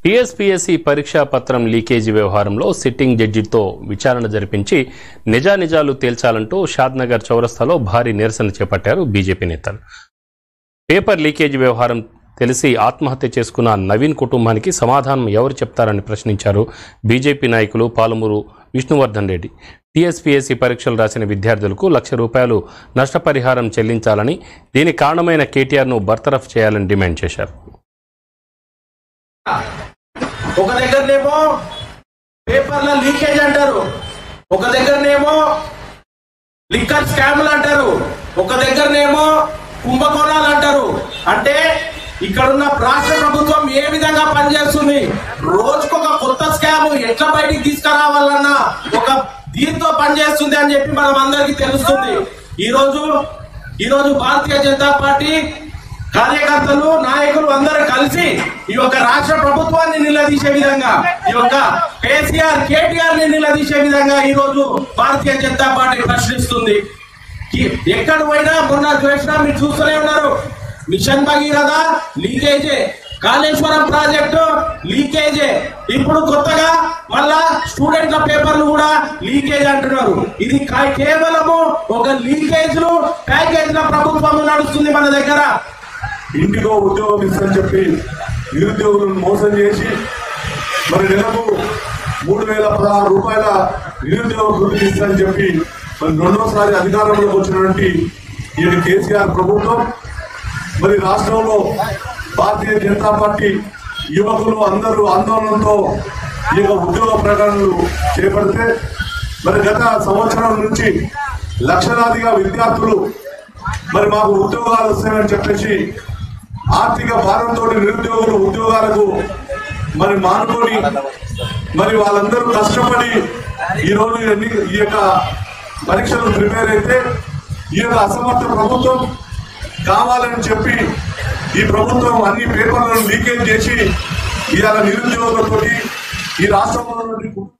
TSPSC పరీక్షా పత్రం leakage వ్యవహారంలో సిట్టింగ్ జడ్జితో విచారణ జరిపించి నిజానిజాలు తేల్చాలంటూ షాద్నగర్ చౌరస్తాలో భారీ నిరసన చేపట్టారు బీజేపీ నేతలు పేపర్ లీకేజీ వ్యవహారం తెలిసి ఆత్మహత్య చేసుకున్న నవీన్ కుటుంబానికి సమాధానం ఎవరు చెప్తారని ప్రశ్నించారు బీజేపీ నాయకులు పాలమూరు విష్ణువర్ధన్ రెడ్డి టీఎస్పీఎస్సీ పరీక్షలు రాసిన విద్యార్థులకు లక్ష రూపాయలు నష్టపరిహారం చెల్లించాలని దీనికి కారణమైన కేటీఆర్ను బర్తరఫ్ చేయాలని డిమాండ్ చేశారు ఒక దగ్గరనేమో పేపర్ల లీకేజ్ అంటారు ఒక దగ్గరనేమో లిక్కర్ స్కామ్లు అంటారు ఒక దగ్గరనేమో కుంభకోణాలు అంటారు అంటే ఇక్కడున్న రాష్ట్ర ప్రభుత్వం ఏ విధంగా పనిచేస్తుంది రోజుకొక కొత్త స్కామ్ ఎట్లా బయటికి తీసుకురావాలన్నా ఒక దీంతో పనిచేస్తుంది అని చెప్పి మనం అందరికీ తెలుస్తుంది ఈ రోజు ఈ రోజు భారతీయ జనతా పార్టీ కార్యకర్తలు నాయకులు అందరూ కలిసి ఈ యొక్క రాష్ట్ర ప్రభుత్వాన్ని నిలదీసే విధంగా ఈ యొక్క కేసీఆర్ కేటీఆర్ ని నిలదీసే విధంగా ఈ రోజు భారతీయ జనతా పార్టీ ప్రశ్నిస్తుంది ఈ- ఎక్కడ పోయినా మొన్న చూసినా మీరు చూస్తూనే ఉన్నారు మిషన్ భగీరథ లీకేజే కాళేశ్వరం ప్రాజెక్టు లీకేజే ఇప్పుడు కొత్తగా మళ్ళా స్టూడెంట్ల పేపర్లు కూడా లీకేజ్ అంటున్నారు ఇది కా- కేవలము ఒక లీకేజ్లు ప్యాకేజ్ల ప్రభుత్వం నడుస్తుంది మన దగ్గర ఇంటికో ఉద్యోగం ఇస్తారని చెప్పి నిరుద్యోగులను మోసం చేసి మరి నెలకు మూడు వేల పదహారు రూపాయల నిరుద్యోగ వృత్తి ఇస్తారని చెప్పి మరి రెండోసారి అధికారంలోకి వచ్చినటువంటి ఈ కేసీఆర్ ప్రభుత్వం మరి రాష్ట్రంలో భారతీయ జనతా పార్టీ యువకులు అందరూ ఆందోళనతో ఈ యొక్క ఉద్యోగ ప్రకటనలు చేపడితే మరి గత సంవత్సరం నుంచి లక్షలాదిగా విద్యార్థులు మరి మాకు ఉద్యోగాలు వస్తాయని చెప్పేసి ఆర్థిక భారంతో నిరుద్యోగులు ఉద్యోగాలకు మరి మానుకొని మరి వాళ్ళందరూ కష్టపడి ఈ రోజు ఎన్ని- ఈ యొక్క పరీక్షలు ప్రిపేర్ అయితే ఈ యొక్క అసమర్థ ప్రభుత్వం కావాలని చెప్పి ఈ ప్రభుత్వం అన్ని పేపర్లను లీకేజ్ చేసి ఇవాళ నిరుద్యోగులతోటి ఈ రాష్ట్రంలో ఉన్నటువంటి